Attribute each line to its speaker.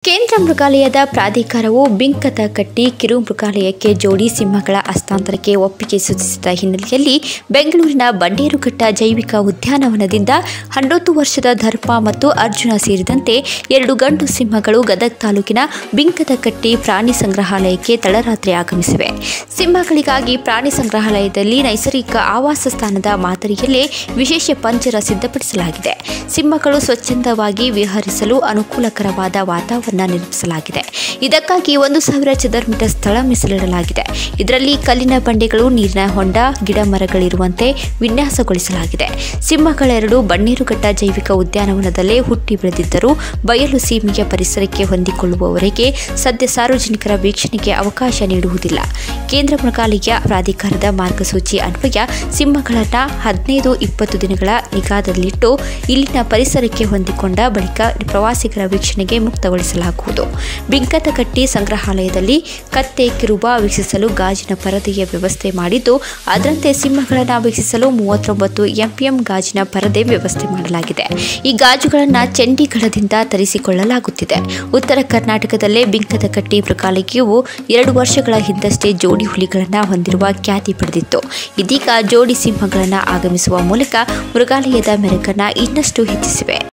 Speaker 1: ಕೇಂದ್ರ ಮೃಗಾಲಯದ ಪ್ರಾಧಿಕಾರವು ಬಿಂಕದಕಟ್ಟಿ ಕಿರು ಮೃಗಾಲಯಕ್ಕೆ ಜೋಡಿ ಸಿಂಹಗಳ ಹಸ್ತಾಂತರಕ್ಕೆ ಒಪ್ಪಿಗೆ ಸೂಚಿಸಿದ ಹಿನ್ನೆಲೆಯಲ್ಲಿ ಬೆಂಗಳೂರಿನ ಬಂಡೇರುಘಟ್ಟ ಜೈವಿಕ ಉದ್ಯಾನವನದಿಂದ ಹನ್ನೊಂದು ವರ್ಷದ ದರ್ಪ ಮತ್ತು ಅರ್ಜುನ ಸೇರಿದಂತೆ ಎರಡು ಗಂಡು ಸಿಂಹಗಳು ಗದಗ ತಾಲೂಕಿನ ಬಿಂಕದಕಟ್ಟಿ ಪ್ರಾಣಿ ಸಂಗ್ರಹಾಲಯಕ್ಕೆ ತಡರಾತ್ರಿ ಆಗಮಿಸಿವೆ ಸಿಂಹಗಳಿಗಾಗಿ ಪ್ರಾಣಿ ಸಂಗ್ರಹಾಲಯದಲ್ಲಿ ನೈಸರ್ಗಿಕ ಆವಾಸ ಸ್ಥಾನದ ಮಾದರಿಯಲ್ಲೇ ವಿಶೇಷ ಪಂಜರ ಸಿದ್ಧಪಡಿಸಲಾಗಿದೆ ಸಿಂಹಗಳು ಸ್ವಚ್ಛಂದವಾಗಿ ವಿಹರಿಸಲು ಅನುಕೂಲಕರವಾದ ವಾತಾವರಣ ನಿರ್ಮಿಸಲಾಗಿದೆ ಇದಕ್ಕಾಗಿ ಒಂದು ಸಾವಿರ ಚದರ ಮೀಟರ್ ಸ್ಥಳ ಮೀಸಲಿಡಲಾಗಿದೆ ಇದರಲ್ಲಿ ಕಲ್ಲಿನ ಬಂಡೆಗಳು ನೀರಿನ ಹೊಂಡ ಗಿಡ ಮರಗಳಿರುವಂತೆ ವಿನ್ಯಾಸಗೊಳಿಸಲಾಗಿದೆ ಸಿಂಹಗಳೆರಡು ಬಣ್ಣೀರುಘಟ್ಟ ಜೈವಿಕ ಉದ್ಯಾನವನದಲ್ಲೇ ಹುಟ್ಟಿ ಬೆಳೆದಿದ್ದರೂ ಬಯಲು ಸೀಮೆಯ ಪರಿಸರಕ್ಕೆ ಹೊಂದಿಕೊಳ್ಳುವವರೆಗೆ ಸದ್ಯ ಸಾರ್ವಜನಿಕರ ವೀಕ್ಷಣೆಗೆ ಅವಕಾಶ ನೀಡುವುದಿಲ್ಲ ಕೇಂದ್ರ ಮೃಗಾಲಯ ಪ್ರಾಧಿಕಾರದ ಮಾರ್ಗಸೂಚಿ ಅನ್ವಯ ಸಿಂಹಗಳನ್ನು ಹದಿನೈದು ಇಪ್ಪತ್ತು ದಿನಗಳ ನಿಗಾದಲ್ಲಿಟ್ಟು ಇಲ್ಲಿನ ಪರಿಸರಕ್ಕೆ ಹೊಂದಿಕೊಂಡ ಬಳಿಕ ಪ್ರವಾಸಿಗರ ವೀಕ್ಷಣೆಗೆ ಮುಕ್ತಗೊಳಿಸಲಾಗುವುದು ಬಿಂಕದಕಟ್ಟಿ ಸಂಗ್ರಹಾಲಯದಲ್ಲಿ ಕತ್ತೆ ಕಿರುಬ ವೀಕ್ಷಿಸಲು ಗಾಜಿನ ಪರದೆಯ ವ್ಯವಸ್ಥೆ ಮಾಡಿದ್ದು ಅದರಂತೆ ಸಿಂಹಗಳನ್ನು ವೀಕ್ಷಿಸಲು ಮೂವತ್ತೊಂಬತ್ತು ಎಂಪಿಎಂ ಗಾಜಿನ ಪರದೆ ವ್ಯವಸ್ಥೆ ಮಾಡಲಾಗಿದೆ ಈ ಗಾಜುಗಳನ್ನು ಚಂಡೀಗಢದಿಂದ ತರಿಸಿಕೊಳ್ಳಲಾಗುತ್ತಿದೆ ಉತ್ತರ ಕರ್ನಾಟಕದಲ್ಲೇ ಬಿಂಕದಕಟ್ಟಿ ಮೃಗಾಲಯವು ಎರಡು ವರ್ಷಗಳ ಹಿಂದಷ್ಟೇ ಜೋಡಿ ಹುಲಿಗಳನ್ನು ಹೊಂದಿರುವ ಖ್ಯಾತಿ ಪಡೆದಿತ್ತು ಇದೀಗ ಜೋಡಿ ಸಿಂಹಗಳನ್ನು ಆಗಮಿಸುವ ಮೂಲಕ ಮೃಗಾಲಯದ ಮೆರುಗನ್ನು ಇನ್ನಷ್ಟು ಹೆಚ್ಚಿಸಿವೆ